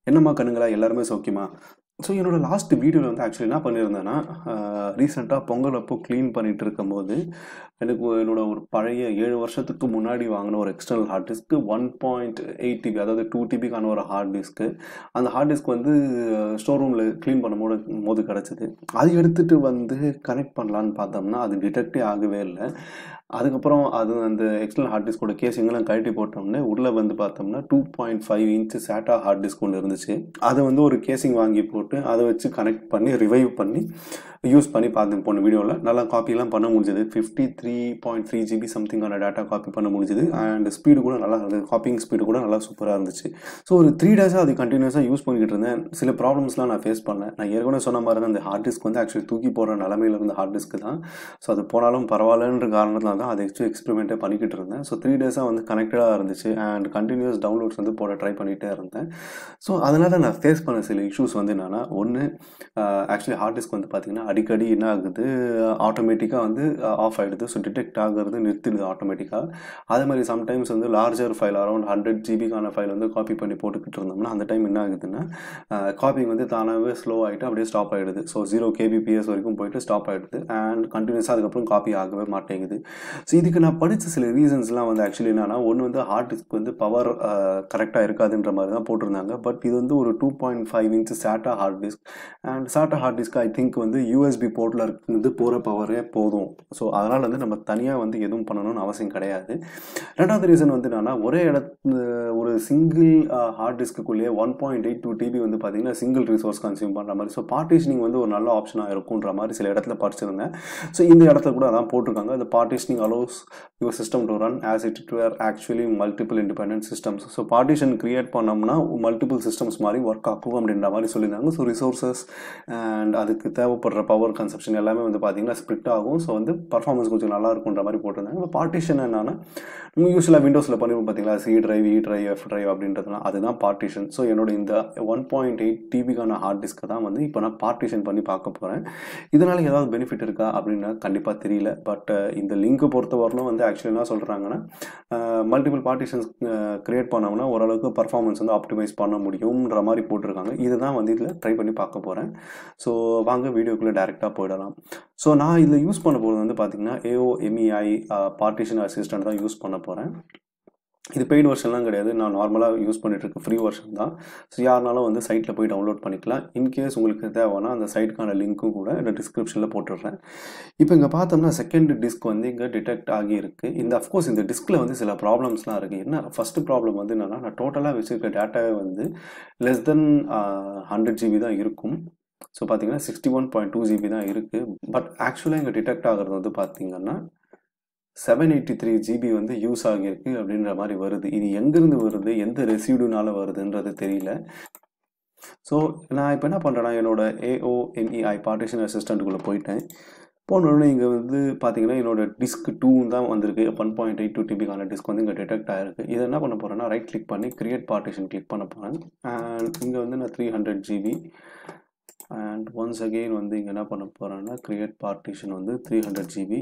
என்னம்மா கண்ணுங்களா எல்லாருமே சௌக்கியமா ஸோ என்னோட லாஸ்ட் வீடியோவில் வந்து ஆக்சுவலி என்ன பண்ணியிருந்தேன்னா ரீசெண்டாக பொங்கல் அப்போ க்ளீன் பண்ணிட்டு இருக்கும்போது எனக்கு என்னோட ஒரு பழைய ஏழு வருஷத்துக்கு முன்னாடி வாங்கின ஒரு external hard disk one point eight TB அதாவது டூ டிபிக்கான ஒரு ஹார்ட் டிஸ்க்கு அந்த ஹார்ட் டிஸ்க் வந்து ஸ்டோர் ரூமில் க்ளீன் பண்ணும்போது போது கிடச்சிது அது எடுத்துகிட்டு வந்து கனெக்ட் பண்ணலான்னு பார்த்தோம்னா அது டிடெக்டே ஆகவே இல்லை அதுக்கப்புறம் அது அந்த எக்ஸ்டர்னல் ஹார்ட் டிஸ்கோட கேசிங்கெல்லாம் கழட்டி போட்டோம்னே உள்ளே வந்து பார்த்தோம்னா two point five inch SATA hard disk ஒன்று இருந்துச்சு அதை வந்து ஒரு கேசிங் வாங்கி போட்டு அதை வச்சு கனெக்ட் பண்ணி ரிவைவ் பண்ணி யூஸ் பண்ணி பார்த்தேன் போன வீடியோவில் நல்லா காப்பிலாம் பண்ண முடிஞ்சது fifty three point three GB சம்திங்கான டேட்டா காப்பி பண்ண முடிஞ்சது அண்ட் ஸ்பீடு கூட நல்லா இருந்தது காப்பிங் ஸ்பீடு கூட நல்லா சூப்பராக இருந்துச்சு ஸோ ஒரு த்ரீ டேஸாக அது கண்டினியூஸாக யூஸ் பண்ணிக்கிட்டு இருந்தேன் சில ப்ராப்ளம்ஸ்லாம் நான் ஃபேஸ் பண்ணேன் நான் ஏற்கனவே சொன்ன மாதிரி தான் அந்த ஹார்ட் டிஸ்க் வந்து ஆக்சுவலி தூக்கி போடுற நிலமையில இருந்த ஹார்ட் டிஸ்க் தான் ஸோ அது போனாலும் பரவாயில்லன்ற காரணத்தில் தான் அதை ஆக்சுவலி எக்ஸ்பெரிமெண்ட்டே பண்ணிக்கிட்டு இருந்தேன் ஸோ த்ரீ டேஸாக வந்து கனெக்டடாக இருந்துச்சு அண்ட் கண்டினியூஸ் டவுன்லோட்ஸ் வந்து போட ட்ரை பண்ணிகிட்டே இருந்தேன் ஸோ அதனால் நான் ஃபேஸ் பண்ண சில இஷ்யூஸ் வந்து என்னென்னா ஒன்று ஆக்சுவலி ஹார்ட் டிஸ்க் வந்து பார்த்திங்கன்னா அடிக்கடி என்ன ஆகுது ஆட்டோமேட்டிக்காக வந்து ஆஃப் ஆகிடுது ஸோ டிடெக்ட் ஆகிறது நிறுத்திடுது ஆட்டோமேட்டிக்காக அதே மாதிரி சம்டைம்ஸ் வந்து லார்ஜர் ஃபைல் அரௌண்ட் ஹண்ட்ரட் ஜிபிக்கான ஃபைல் வந்து காப்பி பண்ணி போட்டுக்கிட்டு இருந்தோம்னா அந்த டைம் என்ன ஆகுதுன்னா காப்பிங் வந்து தானாகவே ஸ்லோ ஆகிட்டு அப்படியே ஸ்டாப் ஆகிடுது ஸோ ஜீரோ கேபிபிஎஸ் வரைக்கும் போயிட்டு ஸ்டாப் ஆகிடுது அண்ட் கண்டினியூஸாக அதுக்கப்புறம் காப்பி ஆகவே மாட்டேங்குது ஸோ இதுக்கு நான் படித்த சில ரீசன்ஸ்லாம் வந்து ஆக்சுவலி என்னன்னா ஒன்று வந்து ஹார்ட் டிஸ்க் வந்து பவர் கரெக்டாக இருக்காதுன்ற மாதிரி தான் போட்டிருந்தாங்க பட் இது வந்து ஒரு two point five inch SATA hard disk and SATA hard disk I think வந்து யூஎஸ்பி போர்ட்டில் இருந்து போகிற பவரே போதும் ஸோ அதனால் வந்து நம்ம தனியாக வந்து எதுவும் பண்ணணும்னு அவசியம் கிடையாது ரெண்டாவது ரீசன் வந்து என்னன்னா ஒரே இடத்து ஒரு சிங்கிள் ஹார்ட் டிஸ்க்குள்ளேயே one point eight two TB வந்து பார்த்தீங்கன்னா சிங்கிள் ரிசோர்ஸ் கன்சியூம் பண்ணுற மாதிரி ஸோ பார்ட்டிஷனிங் வந்து ஒரு நல்ல ஆப்ஷனாக இருக்குன்ற மாதிரி சில இடத்துல படிச்சிருந்தேன் ஸோ இந்த இடத்துல கூட அதான் போட்டிருக்காங்க இந்த partitioning allows your system to run as it were actually multiple independent systems so partition create பண்ணோம்னா மல்டிபிள் சிஸ்டம்ஸ் மாதிரி ஒர்க் ஆகும் அப்படின்ற மாதிரி சொல்லியிருந்தாங்க ஸோ ரிசோர்ஸஸ் அண்ட் அதுக்கு தேவைப்படுற பவர் கன்சப்ஷன் எல்லாமே வந்து பார்த்தீங்கன்னா ஸ்ப்ளிட் ஆகும் ஸோ வந்து பர்ஃபார்மன்ஸ் கொஞ்சம் நல்லா இருக்குன்ற மாதிரி போட்டிருந்தாங்க இப்போ பார்ட்டிஷன் என்னன்னா நம்ம யூஸ்வலாக விண்டோஸில் பண்ணிருப்போம் பார்த்தீங்களா C drive E drive F drive அப்படின்றதுலாம் அதுதான் பார்ட்டிஷன் ஸோ என்னோட இந்த ஒன் பாயிண்ட் எயிட் டிபிக்கான ஹார்ட் டிஸ்க்கு தான் வந்து இப்போ நான் பார்ட்டிஷன் பண்ணி பார்க்க போகிறேன் இதனால் ஏதாவது பெனிஃபிட் இருக்கா அப்படின்னு கண்டிப்பாக தெரியல பட் இந்த லிங்க்கை பொறுத்தவரையிலும் வந்து ஆக்சுவலி என்ன சொல்கிறாங்கன்னா மல்டிபிள் பார்ட்டிஷன்ஸ் க்ரியேட் பண்ணோம்னா ஓரளவுக்கு பர்ஃபார்மன்ஸ் வந்து ஆப்டிமைஸ் பண்ண முடியும்ன்ற மாதிரி போட்டிருக்காங்க இதுதான் வந்து இதில் ட்ரை பண்ணி பார்க்க போகிறேன் ஸோ வாங்க வீடியோக்குள்ளே டேரெக்டாக போயிடலாம் ஸோ நான் இதில் யூஸ் பண்ண போகிறது வந்து பார்த்தீங்கன்னா ஏஓ எம்இஐ பார்ட்டிஷன் அசிஸ்டன்ட் தான் யூஸ் பண்ண போகிறேன் இது பெய்டு வெர்ஷன்லாம் கிடையாது நான் நார்மலாக யூஸ் பண்ணிட்டு இருக்க ஃப்ரீ வெர்ஷன் தான் ஸோ யாருனாலும் வந்து சைட்டில் போய் டவுன்லோட் பண்ணிக்கலாம் இன்கேஸ் உங்களுக்கு தேவைன்னா அந்த சைட்டுக்கான லிங்க்கும் கூட இந்த டிஸ்கிரிப்ஷனில் போட்டுடுறேன் இப்போ இங்கே பார்த்தோம்னா செகண்ட் டிஸ்க் வந்து இங்கே டிடெக்ட் ஆகியிருக்கு இந்த அஃப்கோர்ஸ் இந்த டிஸ்கில் வந்து சில ப்ராப்ளம்ஸ்லாம் இருக்குது என்ன ஃபஸ்ட்டு ப்ராப்ளம் வந்து என்னென்னா நான் டோட்டலாக வச்சுருக்க டேட்டாவே வந்து லெஸ் தென் ஹண்ட்ரட் ஜிபி தான் இருக்கும் ஸோ பார்த்தீங்கன்னா sixty one point two GB தான் இருக்குது பட் ஆக்சுவலாக இங்கே டிடெக்ட் ஆகிறது வந்து பார்த்தீங்கன்னா செவன் எயிட்டி த்ரீ ஜிபி வந்து யூஸ் ஆகியிருக்கு அப்படின்ற மாதிரி வருது இது எங்கேருந்து வருது எந்த ரெசியூடுனால வருதுன்றது தெரியல ஸோ நான் இப்போ என்ன பண்ணுறேன்னா என்னோட ஏஓஎன்இஐ பார்ட்டிஷன் அசிஸ்டண்ட்டுக்குள்ளே போயிட்டேன் போனோடனே இங்கே வந்து பார்த்தீங்கன்னா என்னோட டிஸ்க் டூ தான் வந்திருக்கு ஒன் பாயிண்ட் எயிட் டூ டிபிக்கான டிஸ்க் வந்து இங்கே டிடெக்ட் ஆகிருக்கு இதை என்ன பண்ண போகிறேன்னா ரைட் கிளிக் பண்ணி கிரியேட் பார்ட்டிஷன் கிளிக் பண்ண போகிறேன் அண்ட் இங்கே வந்து நான் three hundred GB and once again வந்து இங்கே என்ன பண்ண போகிறேன்னா கிரியேட் பார்ட்டிஷன் வந்து three hundred GB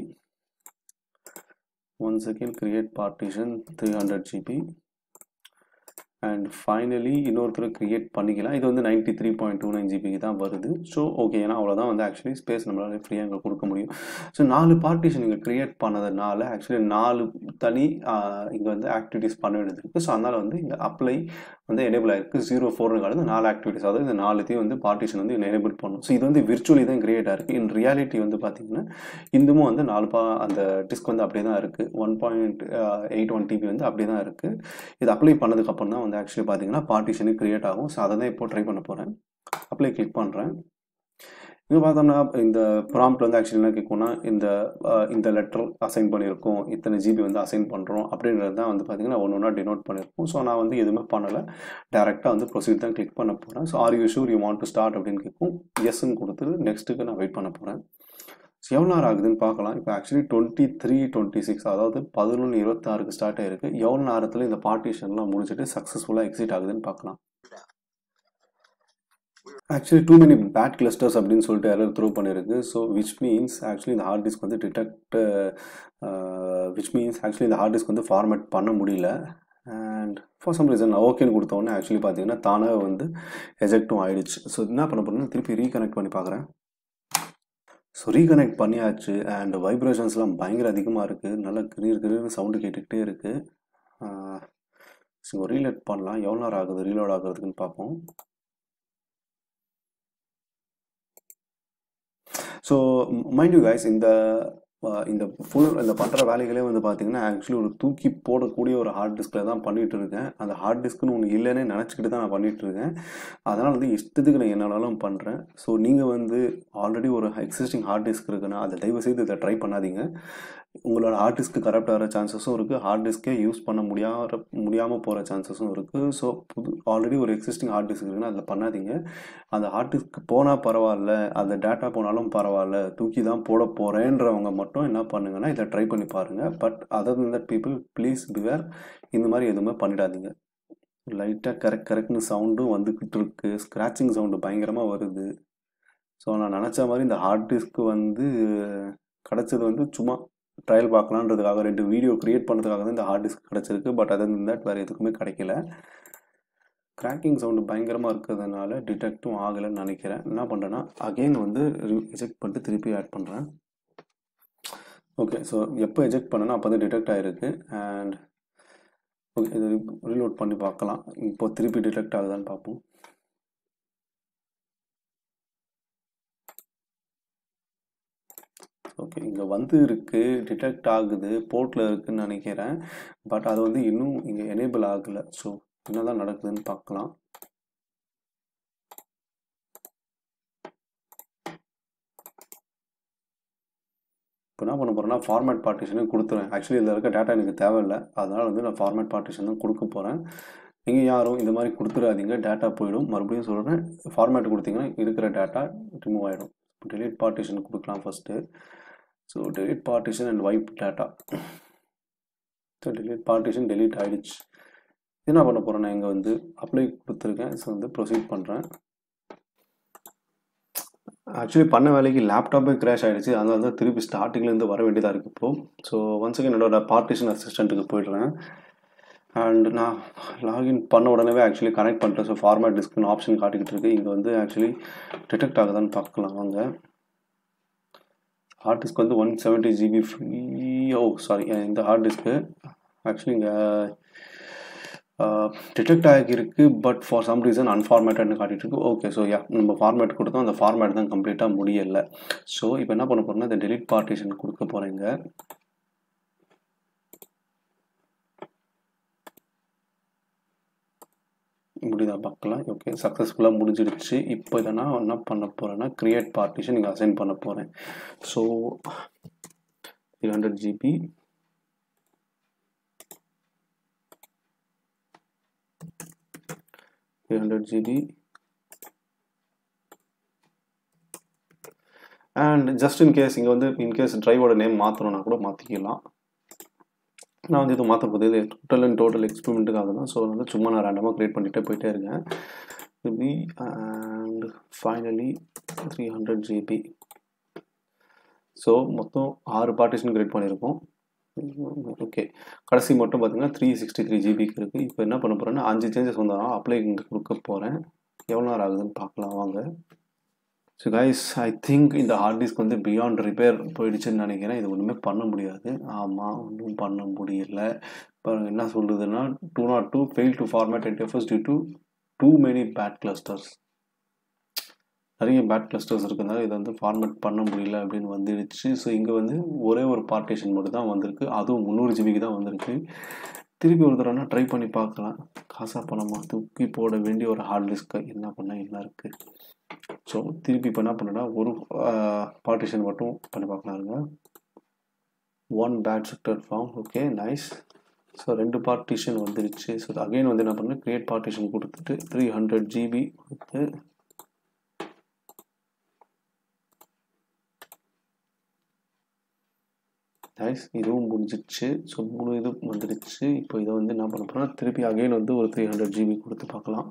once again create partition 300 GB and finally இன்னொருத்தர் க்ரியேட் பண்ணிக்கலாம் இது வந்து ninety three point two nine ஜிபிக்கு தான் வருது ஸோ ஓகே ஏன்னா அவ்வளோதான் வந்து ஆக்சுவலி ஸ்பேஸ் நம்மளால் ஃப்ரீயாக இங்கே கொடுக்க முடியும் ஸோ நாலு பார்ட்டிஷன் இங்கே க்ரியேட் பண்ணதுனால ஆக்சுவலி நாலு தனி இங்கே வந்து ஆக்டிவிட்டீஸ் பண்ண வேண்டியது இருக்குது ஸோ அதனால் வந்து இங்கே அப்ளை வந்து எனேபிள் ஆயிருக்கு ஜீரோ ஃபோர்னு காலத்து நாலு ஆக்டிவிட்டிஸ் அதாவது இந்த நாலுத்தையும் வந்து பார்ட்டிஷன் வந்து எனேபிள் பண்ணும் ஸோ இது வந்து விர்ச்சுவலி தான் கிரியேட் ஆயிருக்கு இன் ரியாலிட்டி வந்து பார்த்தீங்கன்னா இன்னமும் வந்து நாலு பா அந்த டிஸ்க் வந்து அப்படியே தான் இருக்குது one point eight one TB வந்து அப்படியே தான் இருக்குது இது அப்ளை பண்ணதுக்கப்புறம் தான் வந்து ஆக்சுவலி பார்த்தீங்கன்னா பார்ட்டிஷனு கிரியேட் ஆகும் ஸோ அதை தான் இப்போ ட்ரை பண்ண போகிறேன் அப்ளை கிளிக் பண்ணுறேன் இங்கே பார்த்தோம்னா இந்த ப்ராம்ப்ட் வந்து ஆக்சுவலி என்ன கேட்கும்னா இந்த இந்த லெட்டர் அசைன் பண்ணியிருக்கோம் இத்தனை ஜிபி வந்து அசைன் பண்ணுறோம் அப்படின்றது தான் வந்து பார்த்தீங்கன்னா ஒன்று ஒன்றா டினோட் பண்ணியிருக்கோம் ஸோ நான் வந்து எதுவுமே பண்ணலை டேரெக்டாக வந்து ப்ரொசீட் தான் கிளிக் பண்ண போகிறேன் so are you sure you want to start அப்படின்னு கேட்கும் எஸ்ன்னு கொடுத்துட்டு நெக்ஸ்ட்டுக்கு நான் வெயிட் பண்ண போகிறேன் ஸோ எவ்வளோ நேரம் ஆகுதுன்னு பார்க்கலாம் இப்போ actually twenty three twenty six அதாவது பதினொன்று இருபத்தாறுக்கு ஸ்டார்ட் ஆயிருக்கு எவ்வளோ நேரத்தில் இந்த பார்ட்டிஷன்லாம் முடிச்சுட்டு சக்ஸஸ்ஃபுல்லாக எக்ஸிட் ஆகுதுன்னு பார்க்கலாம் actually too many bad clusters அப்படின்னு சொல்லிட்டு எரர் த்ரோ பண்ணியிருக்கு ஸோ விச் மீன்ஸ் ஆக்சுவலி இந்த ஹார்ட் டிஸ்க் வந்து டிடெக்ட் விச் மீன்ஸ் ஆக்சுவலி இந்த ஹார்ட் டிஸ்க் வந்து ஃபார்மேட் பண்ண முடியல அண்ட் ஃபார் சம் ரீசன் நான் ஓகேன்னு கொடுத்த உடனே ஆக்சுவலி பார்த்தீங்கன்னா தானாக வந்து எஜெக்டும் ஆயிடுச்சு ஸோ என்ன பண்ண போறேன்னா திருப்பி ரீகனெக்ட் பண்ணி பார்க்குறேன் ஸோ ரீகனெக்ட் பண்ணியாச்சு அண்ட் வைப்ரேஷன்ஸ்லாம் பயங்கர அதிகமாக இருக்குது நல்லா கிரீர் கிரீர்னு சவுண்டு கேட்டுக்கிட்டே இருக்குது ஸோ ரீலோட் பண்ணலாம் எவ்வளோ நேரம் ஆகுது ரீலோட் ஆகுறதுக்குன்னு பார்ப்போம் ஸோ மைண்ட் யூ கைஸ் இந்த அஹ், இந்த ஃபுல் இந்த பண்ணுற வேலைகளே வந்து பார்த்தீங்கன்னா ஆக்சுவலி ஒரு தூக்கி போடக்கூடிய ஒரு ஹார்ட் டிஸ்கில் தான் பண்ணிட்டு இருக்கேன் அந்த ஹார்ட் டிஸ்க்னு ஒன்று இல்லைன்னே நினச்சிக்கிட்டு தான் நான் பண்ணிட்டு இருக்கேன் அதனால் வந்து இஷ்டத்துக்கு நான் என்னனாலும் பண்ணுறேன் ஸோ நீங்கள் வந்து ஆல்ரெடி ஒரு எக்ஸிஸ்டிங் ஹார்ட் டிஸ்க் இருக்குன்னா அதை தயவு செய்து இதை ட்ரை பண்ணாதீங்க உங்களோட ஹார்ட் டிஸ்க்கு கரெக்ட் ஆகிற சான்சஸும் இருக்குது ஹார்ட் டிஸ்க்கே யூஸ் பண்ண முடியாத முடியாமல் போகிற சான்சஸும் இருக்குது ஸோ புது ஆல்ரெடி ஒரு எக்ஸிஸ்டிங் ஹார்ட் டிஸ்க் இருக்குன்னா அதில் பண்ணாதீங்க அந்த ஹார்ட் டிஸ்க் போனால் பரவாயில்ல அந்த டேட்டா போனாலும் பரவாயில்ல தூக்கி தான் போட போகிறேன்றவங்க மட்டும் என்ன பண்ணுங்கன்னா இதை ட்ரை பண்ணி பாருங்கள் but other than that people please beware இந்த மாதிரி எதுவுமே பண்ணிடாதீங்க லைட்டாக கரெக்ட் கரெக்ட்னு சவுண்டும் வந்துக்கிட்டு இருக்கு ஸ்க்ராச்சிங் சவுண்டு பயங்கரமாக வருது ஸோ நான் நினச்ச மாதிரி இந்த ஹார்ட் டிஸ்க்கு வந்து கிடச்சது வந்து சும்மா ட்ரையல் பார்க்கலான்றதுக்காக ரெண்டு வீடியோ க்ரியேட் பண்ணுறதுக்காக தான் இந்த ஹார்ட் டிஸ்க் கிடச்சிருக்கு பட் அதர் than that வேறு எதுக்குமே கிடைக்கல கிராக்கிங் சவுண்டு பயங்கரமாக இருக்கிறதுனால டிடெக்டும் ஆகலைன்னு நினைக்கிறேன் என்ன பண்ணுறேன்னா அகெயின் வந்து எஜெக்ட் பண்ணிட்டு திருப்பி ஆட் பண்ணுறேன் ஓகே ஸோ எப்போ எஜெக்ட் பண்ணனா அப்போ தான் டிடெக்ட் ஆகிருக்கு அண்ட் ஓகே இது ரீலோட் பண்ணி பார்க்கலாம் இப்போ திருப்பி டிடெக்ட் ஆகுதான்னு பார்ப்போம் ஓகே இங்கே வந்து இருக்கு டிடெக்ட் ஆகுது போர்ட்டில் இருக்குன்னு நினைக்கிறேன் பட் அது வந்து இன்னும் இங்கே எனேபிள் ஆகலை ஸோ என்னதான் நடக்குதுன்னு பார்க்கலாம் இப்போ என்ன பண்ண போகிறேன்னா ஃபார்மேட் பார்ட்டிஷனே கொடுத்துருவேன் ஆக்சுவலி இதில் இருக்க டேட்டா எனக்கு தேவையில்லை அதனால் வந்து நான் ஃபார்மேட் பார்ட்டிஷன் தான் கொடுக்க போகிறேன் நீங்கள் யாரும் இந்த மாதிரி கொடுத்துடாதீங்க டேட்டா போயிடும் மறுபடியும் சொல்கிறேன் ஃபார்மேட் கொடுத்தீங்கன்னா இருக்கிற டேட்டா ரிமூவ் ஆகிடும் delete பார்ட்டிஷன் கொடுக்கலாம் first so delete partition and wipe data so delete partition delete ஆகிடுச்சு என்ன பண்ண போகிறேன் நான் இங்கே வந்து அப்ளை கொடுத்துருக்கேன் ஸோ வந்து ப்ரொசீட் பண்ணுறேன் ஆக்சுவலி பண்ண வேலைக்கு லேப்டாப்பே கிராஷ் ஆகிடுச்சு அதனால தான் திருப்பி ஸ்டார்டிங்லேருந்து வர வேண்டியதாக இருக்குது இப்போ ஸோ ஒன்ஸ் அகேன் என்னோட பார்ட்டிஷன் அசிஸ்டண்ட்டுக்கு போயிடுறேன் அண்ட் நான் லாகின் பண்ண உடனே ஆக்சுவலி கனெக்ட் பண்ணிட்டேன் ஸோ ஃபார்மேட் டிஸ்க்னு ஆப்ஷன் காட்டிக்கிட்டு இருக்கு இங்கே வந்து ஆக்சுவலி டிடெக்ட் ஆகுதான்னு பார்க்கலாம் வாங்க ஹார்ட் டிஸ்க் வந்து one seventy GB free oh sorry இந்த ஹார்ட் டிஸ்க்கு ஆக்சுவலி இங்கே டிடெக்ட் ஆகியிருக்கு பட் ஃபார் சம் ரீசன் அன்ஃபார்மேட்டட்னு காட்டிட்டு இருக்கு ஓகே ஸோ யா நம்ம ஃபார்மேட் கொடுத்தோம் அந்த ஃபார்மேட் தான் கம்ப்ளீட்டாக முடியலை ஸோ இப்போ என்ன பண்ண போகிறோம்னா இந்த டெலிட் பார்ட்டிஷன் கொடுக்க போகிறேங்க முடியுதா பார்க்கலாம் ஓகே சக்ஸஸ்ஃபுல்லாக முடிஞ்சிடுச்சு இப்போ இதை நான் என்ன பண்ண போகிறேன்னா க்ரியேட் பார்ட்டிஷன் இங்கே அசைன் பண்ண போகிறேன் so three hundred GB three hundred GB and just in case இங்கே வந்து இன்கேஸ் ட்ரைவோட நேம் மாற்றணும்னா கூட மாற்றிக்கலாம் நான் வந்து இது மாற்ற போகுது இது டோட்டல் அண்ட் டோட்டல் எக்ஸ்பெரிமெண்ட்டுக்காக தான் ஸோ வந்து சும்மா நான் ரேண்டமாக க்ரியேட் பண்ணிகிட்டே போயிட்டே இருக்கேன் GB and finally three hundred GB so மொத்தம் ஆறு பார்ட்டிஷன் கிரியேட் பண்ணியிருக்கோம் ஓகே கடைசி மட்டும் பார்த்தீங்கன்னா த்ரீ சிக்ஸ்டி த்ரீ ஜிபிக்கு இருக்குது இப்போ என்ன பண்ண போகிறேன்னா அஞ்சு சேஞ்சஸ் வந்தாலும் அப்ளை இங்கே கொடுக்க போகிறேன் எவ்வளோ நேரம் ஆகுதுன்னு பார்க்கலாம் வாங்க ஸோ கைஸ் ஐ திங்க் இந்த ஹார்ட் டிஸ்க் வந்து பியாண்ட் ரிப்பேர் போயிடுச்சுன்னு நினைக்கிறேன் இது ஒன்றுமே பண்ண முடியாது ஆமாம் ஒன்றும் பண்ண முடியல இப்போ என்ன சொல்கிறதுன்னா do not do fail to format and efforts due to too many bad clusters நிறைய பேட் கிளஸ்டர்ஸ் இருக்கிறதுனால இதை வந்து ஃபார்மேட் பண்ண முடியல அப்படின்னு வந்துடுச்சு ஸோ இங்கே வந்து ஒரே ஒரு பார்ட்டிஷன் மட்டும் தான் வந்திருக்கு அதுவும் முந்நூறு ஜிபிக்கு தான் வந்திருக்கு திருப்பி ஒரு தடவை ட்ரை பண்ணி பார்க்கலாம் காசா பணமா தூக்கி போட வேண்டிய ஒரு ஹார்ட் டிஸ்க்கு என்ன பண்ண என்ன இருக்குது ஸோ திருப்பி இப்போ என்ன பண்ணேன்னா ஒரு பார்ட்டிஷன் மட்டும் பண்ணி பார்க்கலாம் இருங்க one bad sector form okay nice so ரெண்டு பார்ட்டிஷன் வந்துருச்சு ஸோ அகைன் வந்து என்ன பண்ணேன் க்ரியேட் பார்ட்டிஷன் கொடுத்துட்டு த்ரீ ஹண்ட்ரட் ஜிபி கொடுத்து நைஸ் இதுவும் முடிஞ்சிடுச்சு ஸோ மூணு இது வந்துடுச்சு இப்போ இதை வந்து என்ன பண்ண போகிறோம்னா திருப்பி அகைன் வந்து ஒரு த்ரீ ஹண்ட்ரட் ஜிபி கொடுத்து பார்க்கலாம்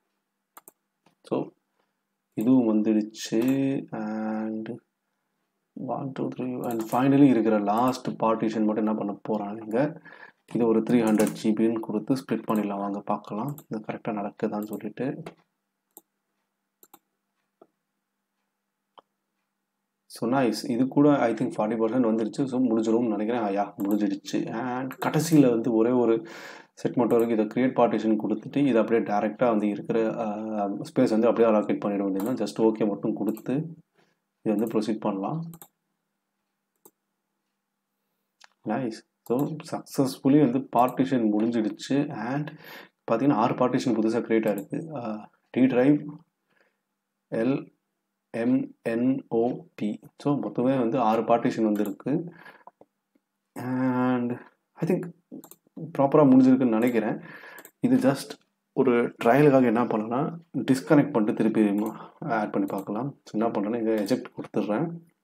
ஸோ இதுவும் வந்துடுச்சு and one two three and finally இருக்கிற லாஸ்ட் பார்ட்டிஷன் மட்டும் என்ன பண்ண போகிறாங்க இது ஒரு த்ரீ ஹண்ட்ரட் ஜிபின்னு கொடுத்து ஸ்ப்ளிட் பண்ணிடலாம் வாங்க பார்க்கலாம் இது கரெக்டாக நடக்குதான்னு சொல்லிட்டு ஸோ நைஸ் இது கூட ஐ திங்க் ஃபார்ட்டி பர்சன்ட் வந்துருச்சு ஸோ முடிஞ்சிடும்னு நினைக்கிறேன் ஐயா முடிஞ்சிடுச்சு அண்ட் கடைசியில் வந்து ஒரே ஒரு செட் மட்டும் வரைக்கும் இதை க்ரியேட் பார்ட்டிஷன் கொடுத்துட்டு இதை அப்படியே டேரெக்டாக வந்து இருக்கிற ஸ்பேஸ் வந்து அப்படியே அலாக்கேட் பண்ணிட வேண்டியது ஜஸ்ட் ஓகே மட்டும் கொடுத்து இதை வந்து ப்ரொசீட் பண்ணலாம் நைஸ் ஸோ சக்ஸஸ்ஃபுல்லி வந்து பார்ட்டிஷன் முடிஞ்சிடுச்சு அண்ட் பார்த்தீங்கன்னா ஆறு பார்ட்டிஷன் புதுசாக க்ரியேட் ஆகிருக்கு D drive L MNOP so மொத்தமே வந்து ஆறு பார்ட்டிஷன் வந்துருக்கு அண்ட் ஐ திங்க் ப்ராப்பராக முடிஞ்சிருக்குன்னு நினைக்கிறேன் இது ஜஸ்ட் ஒரு ட்ரையலுக்காக என்ன பண்ணலாம் டிஸ்கனெக்ட் பண்ணிட்டு திருப்பி ஆட் பண்ணி பார்க்கலாம் ஸோ என்ன பண்ணுறேன்னா இங்கே எஜெக்ட் கொடுத்துட்றேன்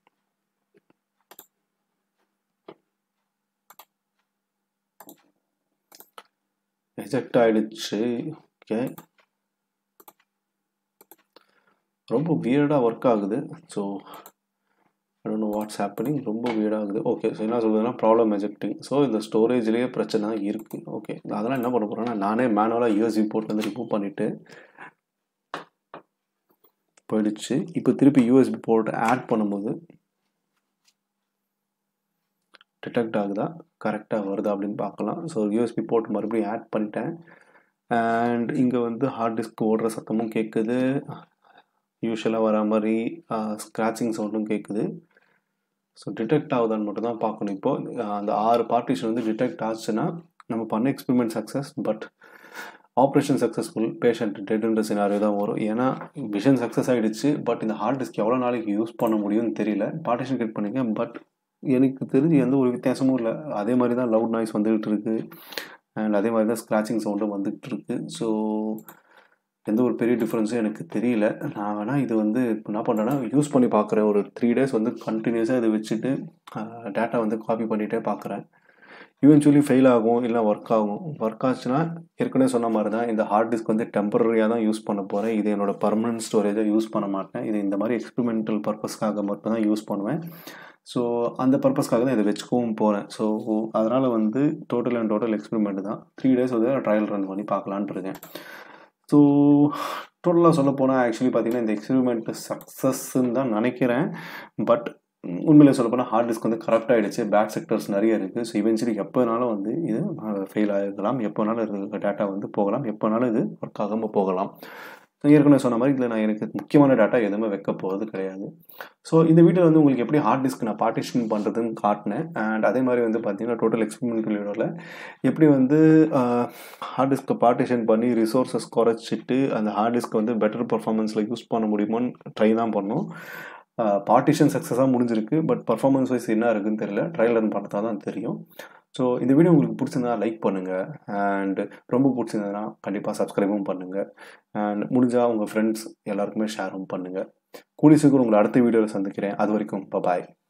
எஜெக்ட் ஆகிடுச்சு ஓகே ரொம்ப வியர்டாக ஒர்க் ஆகுது ஸோ நோ வாட்ஸ் ஹேப்பனிங் ரொம்ப வீடாகுது ஓகே ஸோ என்ன சொல்கிறதுனா ப்ராப்ளம் எஜெக்டிங் ஸோ இந்த ஸ்டோரேஜ்லேயே பிரச்சனை இருக்குது ஓகே அதெல்லாம் என்ன பண்ண போகிறேன்னா நானே மேனுவலாக யூஎஸ்பி போர்ட்லேருந்து ரிமூவ் பண்ணிவிட்டு போயிடுச்சு இப்போ திருப்பி யூஎஸ்பி போர்ட் ஆட் பண்ணும்போது டிடெக்ட் ஆகுதா கரெக்டாக வருதா அப்படின்னு பார்க்கலாம் ஸோ யூஎஸ்பி போர்ட் மறுபடியும் ஆட் பண்ணிட்டேன் அண்ட் இங்கே வந்து ஹார்ட் டிஸ்க் ஓடுற சத்தமும் கேட்குது யூஸ்வலாக வர மாதிரி ஸ்க்ராச்சிங் சவுண்டும் கேட்குது ஸோ டிடெக்ட் ஆகுதான்னு மட்டும் தான் பார்க்கணும் இப்போது அந்த ஆறு பார்ட்டிஷன் வந்து டிடெக்ட் ஆச்சுன்னா நம்ம பண்ண experiment success but operation successful patient டெட்ன்ற சினாரியோ தான் வரும் ஏன்னா விஷன் சக்ஸஸ் ஆகிடுச்சு பட் இந்த ஹார்ட் டிஸ்க் எவ்வளோ நாளைக்கு யூஸ் பண்ண முடியும்னு தெரியல பார்ட்டிஷன் கிரியேட் பண்ணிக்கேன் பட் எனக்கு தெரிஞ்சு எந்த ஒரு வித்தியாசமும் இல்லை அதே மாதிரி தான் லவுட் நாய்ஸ் வந்துகிட்டு இருக்கு அண்ட் அதே மாதிரி தான் ஸ்க்ராச்சிங் சவுண்டும் வந்துகிட்டு இருக்கு ஸோ எந்த ஒரு பெரிய டிஃப்ரென்ஸும் எனக்கு தெரியல நான் வேணால் இது வந்து இப்போ என்ன பண்ணுறேன்னா யூஸ் பண்ணி பார்க்குறேன் ஒரு த்ரீ டேஸ் வந்து கண்டினியூஸாக இதை வச்சுட்டு டேட்டா வந்து காப்பி பண்ணிகிட்டே பார்க்குறேன் இவென்ச்சுவலி ஃபெயில் ஆகும் இல்லை ஒர்க் ஆகும் ஒர்க் ஆச்சுன்னா ஏற்கனவே சொன்ன மாதிரி தான் இந்த ஹார்ட் டிஸ்க் வந்து டெம்பரரியாக தான் யூஸ் பண்ண போகிறேன் இது என்னோடய பர்மனன்ட் ஸ்டோரேஜாக யூஸ் பண்ண மாட்டேன் இது இந்த மாதிரி எக்ஸ்பெரிமெண்டல் பர்பஸ்க்காக மட்டும் தான் யூஸ் பண்ணுவேன் ஸோ அந்த பர்பஸ்க்காக தான் இதை வச்சுக்கவும் போகிறேன் ஸோ அதனால் வந்து டோட்டல் அண்ட் டோட்டல் எக்ஸ்பெரிமெண்ட் தான் த்ரீ டேஸ் வந்து ட்ரையல் ரன் பண்ணி பார்க்கலான்ட்டு இருக்கேன் ஸோ டோட்டலாக சொல்ல போனால் ஆக்சுவலி பார்த்தீங்கன்னா இந்த எக்ஸ்பெரிமெண்ட் சக்ஸஸ்ன்னு தான் நினைக்கிறேன் பட் உண்மையிலே சொல்ல போனால் ஹார்ட் டிஸ்க் வந்து கரெக்ட் ஆகிடுச்சு பேக் செக்டர்ஸ் நிறைய இருக்குது ஸோ இவென்ச்சுவலி எப்போ வேணாலும் வந்து இது ஃபெயில் ஆகிருக்கலாம் எப்போ வேணாலும் இருக்க டேட்டா வந்து போகலாம் எப்போ வேணாலும் இது ஒர்க் ஆகாமல் போகலாம் ஏற்கனவே சொன்ன மாதிரி இதில் நான் எனக்கு முக்கியமான டேட்டா எதுவுமே வைக்க போகிறது கிடையாது ஸோ இந்த வீடியோ வந்து உங்களுக்கு எப்படி ஹார்ட் டிஸ்க் நான் பார்ட்டிஷன் பண்ணுறதுன்னு காட்டினேன் அண்ட் அதே மாதிரி வந்து பார்த்தீங்கன்னா டோட்டல் எக்ஸ்பெரிமெண்ட் வீடியோவில் எப்படி வந்து ஹார்ட் டிஸ்க்கை பார்ட்டிஷன் பண்ணி ரிசோர்ஸஸ் குறைச்சிட்டு அந்த ஹார்ட் டிஸ்க்கை வந்து பெட்டர் பர்ஃபார்மன்ஸில் யூஸ் பண்ண முடியுமான்னு ட்ரை தான் பண்ணோம் பார்ட்டிஷன் சக்ஸஸாக முடிஞ்சிருக்கு பட் பர்ஃபார்மன்ஸ் வைஸ் என்ன இருக்குன்னு தெரியல ட்ரையல் ரன் பண்ணதா தான் தெரியும் ஸோ இந்த வீடியோ உங்களுக்கு பிடிச்சிருந்தா லைக் பண்ணுங்கள் அண்ட் ரொம்ப பிடிச்சிருந்ததுன்னா கண்டிப்பாக சப்ஸ்கிரைபும் பண்ணுங்கள் அண்ட் முடிஞ்சால் உங்கள் ஃப்ரெண்ட்ஸ் எல்லாருக்குமே ஷேரும் பண்ணுங்கள் கூடிய சீக்கிரம் உங்களை அடுத்த வீடியோவில் சந்திக்கிறேன் அது வரைக்கும் பாய்